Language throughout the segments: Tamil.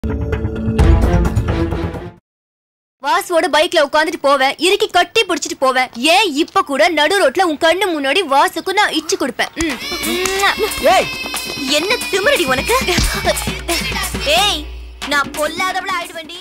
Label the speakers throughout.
Speaker 1: வாசுவோட பைக்ல உட்காந்துட்டு போவேன் இறுக்கி கட்டி பிடிச்சிட்டு போவேன் ஏன் இப்ப கூட நடு ரோட்ல உன் கண்ணு முன்னாடி வாசுக்கு நான் இச்சு கொடுப்பேன் ம்.
Speaker 2: ஏய்
Speaker 1: என்ன திமிரடி உனக்கு ஏய் நான் பொல்லாதவள ஆயிடுவேண்டி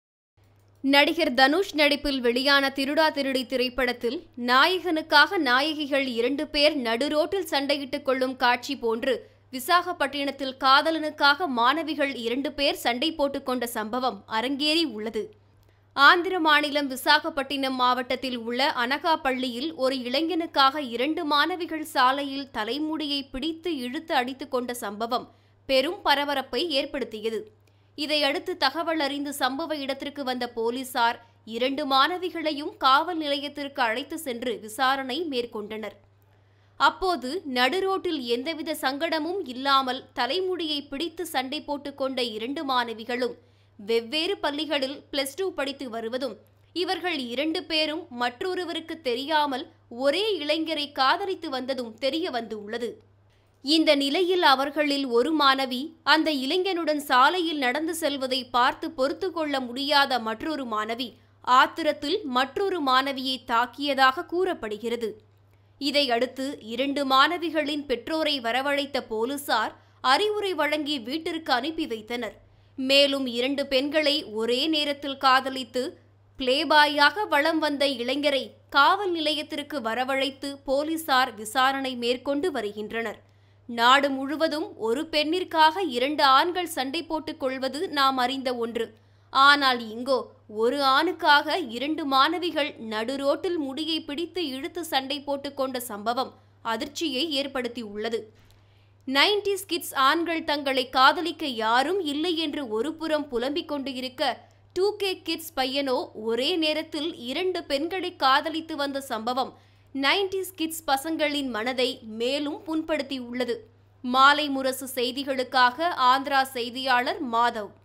Speaker 3: நடிகர் தனுஷ் நடிப்பில் வெளியான திருடா திருடி திரைப்படத்தில் நாயகனுக்காக நாயகிகள் இரண்டு பேர் நடுரோட்டில் சண்டையிட்டுக் கொள்ளும் காட்சி போன்று விசாகப்பட்டினத்தில் காதலனுக்காக மாணவிகள் இரண்டு பேர் சண்டை போட்டுக்கொண்ட சம்பவம் அரங்கேறி உள்ளது ஆந்திர மாநிலம் விசாகப்பட்டினம் மாவட்டத்தில் உள்ள அனகா பள்ளியில் ஒரு இளைஞனுக்காக இரண்டு மாணவிகள் சாலையில் தலைமுடியை பிடித்து இழுத்து அடித்துக் கொண்ட சம்பவம் பெரும் பரபரப்பை ஏற்படுத்தியது இதையடுத்து தகவல் அறிந்து சம்பவ இடத்திற்கு வந்த போலீசார் இரண்டு மாணவிகளையும் காவல் நிலையத்திற்கு அழைத்து சென்று விசாரணை மேற்கொண்டனர் அப்போது நடுரோட்டில் எந்தவித சங்கடமும் இல்லாமல் தலைமுடியை பிடித்து சண்டை போட்டுக்கொண்ட இரண்டு மாணவிகளும் வெவ்வேறு பள்ளிகளில் பிளஸ் டூ படித்து வருவதும் இவர்கள் இரண்டு பேரும் மற்றொருவருக்கு தெரியாமல் ஒரே இளைஞரை காதலித்து வந்ததும் தெரிய வந்துள்ளது இந்த நிலையில் அவர்களில் ஒரு மாணவி அந்த இளைஞனுடன் சாலையில் நடந்து செல்வதை பார்த்து பொறுத்து கொள்ள முடியாத மற்றொரு மாணவி ஆத்திரத்தில் மற்றொரு மாணவியை தாக்கியதாக கூறப்படுகிறது இதையடுத்து இரண்டு மாணவிகளின் பெற்றோரை வரவழைத்த போலீசார் அறிவுரை வழங்கி வீட்டிற்கு அனுப்பி வைத்தனர் மேலும் இரண்டு பெண்களை ஒரே நேரத்தில் காதலித்து பிளேபாயாக வலம் வந்த இளைஞரை காவல் நிலையத்திற்கு வரவழைத்து போலீசார் விசாரணை மேற்கொண்டு வருகின்றனர் நாடு முழுவதும் ஒரு பெண்ணிற்காக இரண்டு ஆண்கள் சண்டை போட்டுக் கொள்வது நாம் அறிந்த ஒன்று ஆனால் இங்கோ ஒரு ஆணுக்காக இரண்டு மாணவிகள் நடுரோட்டில் முடியை பிடித்து இழுத்து சண்டை போட்டுக்கொண்ட சம்பவம் அதிர்ச்சியை ஏற்படுத்தியுள்ளது நைன்டிஸ் கிட்ஸ் ஆண்கள் தங்களை காதலிக்க யாரும் இல்லை என்று ஒருபுறம் புலம்பிக் கொண்டு இருக்க டூ கே கிட்ஸ் பையனோ ஒரே நேரத்தில் இரண்டு பெண்களை காதலித்து வந்த சம்பவம் நைன்டிஸ் கிட்ஸ் பசங்களின் மனதை மேலும் புண்படுத்தியுள்ளது மாலை முரசு செய்திகளுக்காக ஆந்திரா செய்தியாளர் மாதவ்